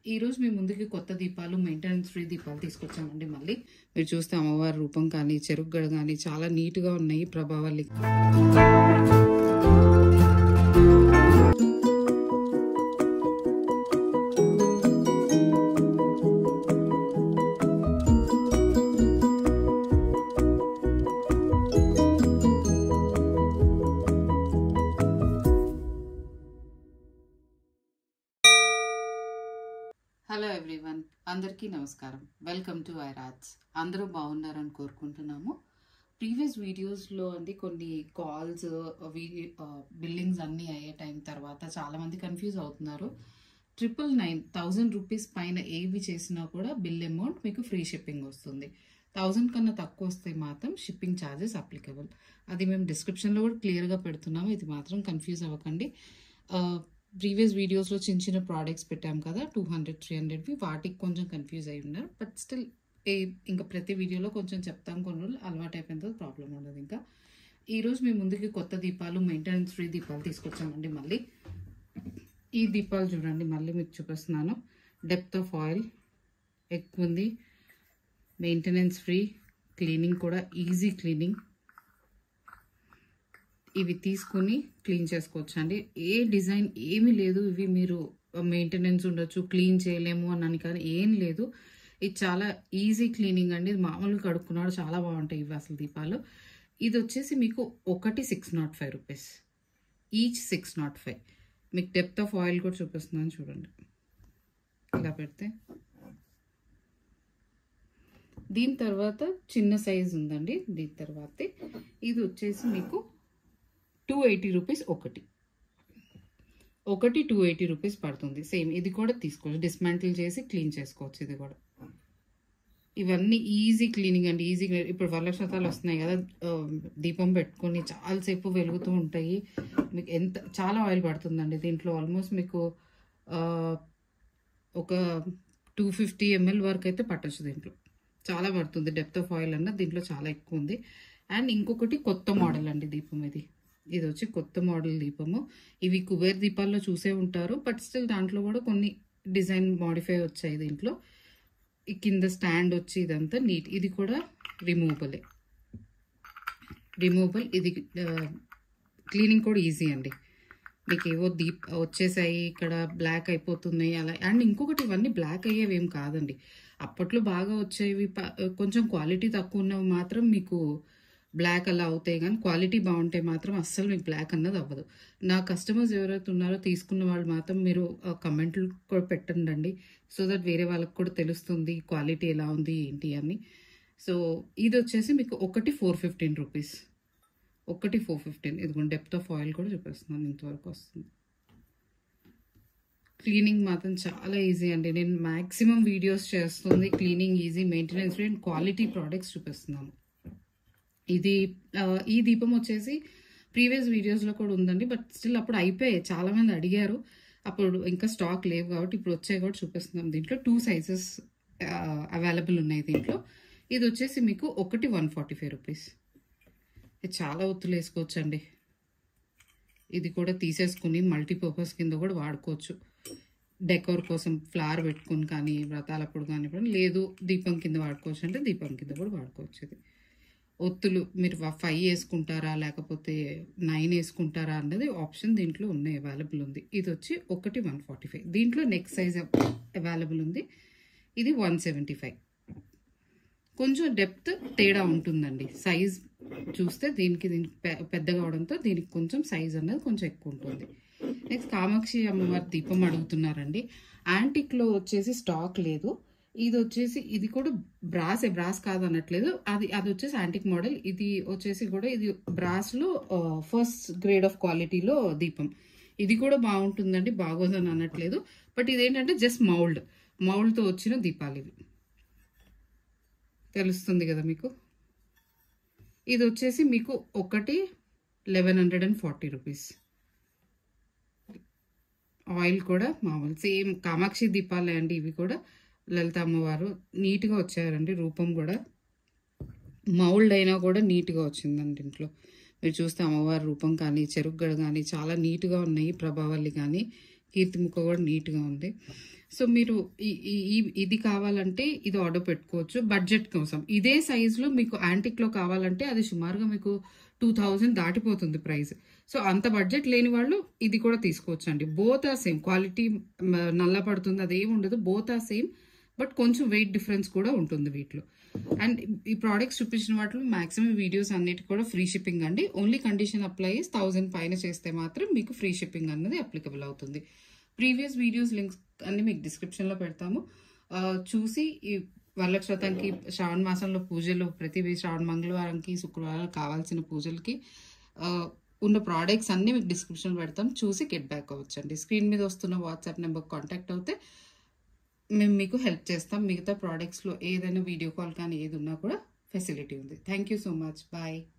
ఈ రోజు మీ ముందుకి కొత్త దీపాలు మెయింటెనెన్స్ ఫ్రీ దీపాలు తీసుకొచ్చామండి మళ్ళీ మీరు చూస్తే అమ్మవారి రూపం కానీ చెరుగ్గడ కానీ చాలా నీట్ గా ఉన్నాయి ప్రభావల్లి హలో ఎవ్రీవన్ అందరికీ నమస్కారం వెల్కమ్ టు ఐరాట్స్ అందరూ బాగున్నారని కోరుకుంటున్నాము ప్రీవియస్ వీడియోస్లో అండి కొన్ని కాల్స్ బిల్లింగ్స్ అన్నీ అయ్యే టైం తర్వాత చాలామంది కన్ఫ్యూజ్ అవుతున్నారు ట్రిపుల్ నైన్ థౌజండ్ రూపీస్ పైన ఏవి చేసినా కూడా బిల్ అమౌంట్ మీకు ఫ్రీ షిప్పింగ్ వస్తుంది థౌజండ్ కన్నా తక్కువ వస్తే మాత్రం షిప్పింగ్ ఛార్జెస్ అప్లికబుల్ అది మేము డిస్క్రిప్షన్లో కూడా క్లియర్గా పెడుతున్నాము ఇది మాత్రం కన్ఫ్యూజ్ అవ్వకండి ప్రీవియస్ వీడియోస్లో చిన్న చిన్న ప్రోడక్ట్స్ పెట్టాం కదా టూ హండ్రెడ్ త్రీ హండ్రెడ్వి వాటికి కొంచెం కన్ఫ్యూజ్ అయి ఉన్నారు బట్ స్టిల్ ఏ ఇంకా ప్రతి వీడియోలో కొంచెం చెప్తాం కొన్ని రోజులు అలవాటు అయిపోయిన తర్వాత ప్రాబ్లం ఉండదు ఇంకా ఈరోజు మీ ముందుకి కొత్త దీపాలు మెయింటెనెన్స్ ఫ్రీ దీపాలు తీసుకొచ్చామండి మళ్ళీ ఈ దీపాలు చూడండి మళ్ళీ మీకు చూపిస్తున్నాను డెప్త్ ఆఫ్ ఆయిల్ ఎక్కువ ఉంది మెయింటెనెన్స్ ఫ్రీ క్లీనింగ్ కూడా ఈజీ క్లీనింగ్ ఇవి తీసుకుని క్లీన్ చేసుకోవచ్చు అండి ఏ డిజైన్ ఏమీ లేదు ఇవి మీరు మెయింటెనెన్స్ ఉండొచ్చు క్లీన్ చేయలేము అని కానీ ఏం లేదు ఇది చాలా ఈజీ క్లీనింగ్ అండి ఇది మామూలుగా కడుక్కున్నాడు చాలా బాగుంటాయి ఇవి అసలు దీపాలు ఇది వచ్చేసి మీకు ఒకటి six not five rupees each six not five మీకు డెప్త్ ఆఫ్ ఆయిల్ కూడా చూపిస్తున్నాను చూడండి ఇలా పెడితే దీని తర్వాత చిన్న సైజ్ ఉందండి దీని తర్వాత ఇది వచ్చేసి మీకు టూ ఎయిటీ రూపీస్ ఒకటి ఒకటి టూ ఎయిటీ రూపీస్ పడుతుంది సేమ్ ఇది కూడా తీసుకోవచ్చు డిస్మాంటిల్ చేసి క్లీన్ చేసుకోవచ్చు ఇది కూడా ఇవన్నీ ఈజీ క్లీనింగ్ అండి ఈజీ ఇప్పుడు వర్షాతాలు వస్తున్నాయి కదా దీపం పెట్టుకొని చాలాసేపు వెలుగుతూ ఉంటాయి మీకు ఎంత చాలా ఆయిల్ పడుతుందండి దీంట్లో ఆల్మోస్ట్ మీకు ఒక టూ ఫిఫ్టీ ఎంఎల్ వరకు అయితే పట్టచ్చు దీంట్లో చాలా పడుతుంది డెప్త్ ఆఫ్ ఆయిల్ అన్న దీంట్లో చాలా ఎక్కువ ఉంది అండ్ ఇంకొకటి కొత్త మోడల్ అండి దీపం ఇది ఇది వచ్చి కొత్త మోడల్ దీపము ఇవి కుబేర్ దీపాల్లో చూసే ఉంటారు బట్ స్టిల్ దాంట్లో కూడా కొన్ని డిజైన్ మాడిఫై వచ్చాయి దీంట్లో ఈ కింద స్టాండ్ వచ్చి ఇదంతా నీట్ ఇది కూడా రిమూవబులే రిమూవబుల్ ఇది క్లీనింగ్ కూడా ఈజీ అండి మీకు ఏవో దీప్ వచ్చేసాయి ఇక్కడ బ్లాక్ అయిపోతున్నాయి అలా అండ్ ఇంకొకటి ఇవన్నీ బ్లాక్ అయ్యేవి ఏం కాదండి అప్పట్లో బాగా వచ్చేవి కొంచెం క్వాలిటీ తక్కువ ఉన్నవి మాత్రం మీకు బ్లాక్ అలా అవుతాయి కానీ క్వాలిటీ బాగుంటే మాత్రం అస్సలు మీకు బ్లాక్ అన్నది అవ్వదు నా కస్టమర్స్ ఎవరైతే ఉన్నారో తీసుకున్న వాళ్ళు మాత్రం మీరు కమెంట్లు కూడా పెట్టండి సో దట్ వేరే వాళ్ళకి కూడా తెలుస్తుంది క్వాలిటీ ఎలా ఉంది ఏంటి అని సో ఇది వచ్చేసి మీకు ఒకటి ఫోర్ ఫిఫ్టీన్ రూపీస్ ఒకటి ఫోర్ ఫిఫ్టీన్ ఇదిగోండి డెప్త్ ఆఫ్ ఆయిల్ కూడా చూపిస్తున్నాను ఇంతవరకు వస్తుంది క్లీనింగ్ మాత్రం చాలా ఈజీ అండి నేను మ్యాక్సిమం వీడియోస్ చేస్తుంది cleaning easy maintenance and quality products చూపిస్తున్నాను ఇది ఈ దీపం వచ్చేసి ప్రీవియస్ వీడియోస్లో కూడా ఉందండి బట్ స్టిల్ అప్పుడు అయిపోయాయి చాలా మంది అడిగారు అప్పుడు ఇంకా స్టాక్ లేవు కాబట్టి ఇప్పుడు వచ్చాయి కూడా చూపిస్తున్నాం దీంట్లో టూ సైజెస్ అవైలబుల్ ఉన్నాయి దీంట్లో ఇది వచ్చేసి మీకు ఒకటి వన్ ఫార్టీ ఫైవ్ రూపీస్ ఇది చాలా ఒత్తులు వేసుకోవచ్చండి ఇది కూడా తీసేసుకుని మల్టీపర్పస్ కింద కూడా వాడుకోవచ్చు డెకోర్ కోసం ఫ్లవర్ పెట్టుకుని కానీ వ్రతాలప్పుడు కానీ లేదు దీపం కింద వాడుకోవచ్చు అంటే దీపం కింద కూడా వాడుకోవచ్చు ఇది ఒత్తులు మీరు ఫైవ్ వేసుకుంటారా లేకపోతే నైన్ వేసుకుంటారా అన్నది ఆప్షన్ దీంట్లో ఉన్నాయి అవైలబుల్ ఉంది ఇది వచ్చి ఒకటి వన్ ఫార్టీ ఫైవ్ దీంట్లో నెక్స్ట్ సైజ్ అవైలబుల్ ఉంది ఇది వన్ సెవెంటీ ఫైవ్ కొంచెం డెప్త్ తేడా ఉంటుందండి సైజ్ చూస్తే దీనికి దీనికి పెద్దగా అవడంతో దీనికి కొంచెం సైజ్ అన్నది కొంచెం ఎక్కువ ఉంటుంది నెక్స్ట్ కామాక్షి అమ్మవారి దీపం అడుగుతున్నారండి యాంటిక్లో వచ్చేసి స్టాక్ లేదు ఇది వచ్చేసి ఇది కూడా బ్రాస్ బ్రాస్ కాదు అనట్లేదు అది అది వచ్చేసి యాంటిక్ మోడల్ ఇది వచ్చేసి కూడా ఇది బ్రాస్లో ఫస్ట్ గ్రేడ్ ఆఫ్ క్వాలిటీలో దీపం ఇది కూడా బాగుంటుందండి బాగోదని అనట్లేదు బట్ ఇదేంటంటే జస్ట్ మౌల్డ్ మౌల్డ్తో వచ్చిన దీపాలు ఇవి తెలుస్తుంది కదా మీకు ఇది వచ్చేసి మీకు ఒకటి eleven hundred and forty rupees oil కూడా మామూలు సేమ్ కామాక్షి దీపాలే అండి ఇవి కూడా లలిత అమ్మవారు నీట్గా వచ్చారండి రూపం కూడా మౌల్డ్ అయినా కూడా నీట్గా వచ్చిందండి ఇంట్లో మీరు చూస్తే అమ్మవారి రూపం కానీ చెరుగ్గడ కానీ చాలా నీట్గా ఉన్నాయి ప్రభావల్లి కానీ కీర్తిముఖ కూడా నీట్గా ఉంది సో మీరు ఈ- ఈ- ఈ- ఇది కావాలంటే ఇది ఆర్డర్ పెట్టుకోవచ్చు బడ్జెట్ కోసం ఇదే సైజులో మీకు యాంటిక్ లో కావాలంటే అది సుమారుగా మీకు టూ థౌజండ్ దాటిపోతుంది ప్రైస్ సో అంత బడ్జెట్ లేని వాళ్ళు ఇది కూడా తీసుకోవచ్చు అండి బోత్ ఆర్ సేమ్ క్వాలిటీ నల్ల పడుతుంది అదేం ఉండదు బోత్ ఆర్ సేమ్ బట్ కొంచెం వెయిట్ డిఫరెన్స్ కూడా ఉంటుంది వీటిలో అండ్ ఈ ప్రోడక్ట్స్ చూపించిన వాటిలో మాక్సిమం వీడియోస్ అన్నిటి కూడా ఫ్రీ షిప్పింగ్ అండి ఓన్లీ కండిషన్ అప్లై థౌసండ్ పైన చేస్తే మాత్రం మీకు ఫ్రీ షిప్పింగ్ అన్నది అప్లికబుల్ అవుతుంది ప్రీవియస్ వీడియోస్ లింక్స్ అన్ని మీకు డిస్క్రిప్షన్ లో పెడతాము ఆ, చూసి ఈ వరలక్ష్మతానికి శ్రావణ మాసంలో పూజలు ప్రతి శ్రావణ మంగళవారంకి శుక్రవారం కావాల్సిన పూజలకి ఆ, ఉన్న ప్రోడక్ట్స్ అన్ని మీకు డిస్క్రిప్షన్ పెడతాం చూసి గెట్ బ్యాక్ అవ్వచ్చండి స్క్రీన్ మీద వస్తున్న వాట్సాప్ నెంబర్ కాంటాక్ట్ అవుతే మేము మీకు హెల్ప్ చేస్తాం మిగతా ప్రోడక్ట్స్లో ఏదైనా వీడియో కాల్ కానీ ఏది ఉన్నా కూడా ఫెసిలిటీ ఉంది thank you so much bye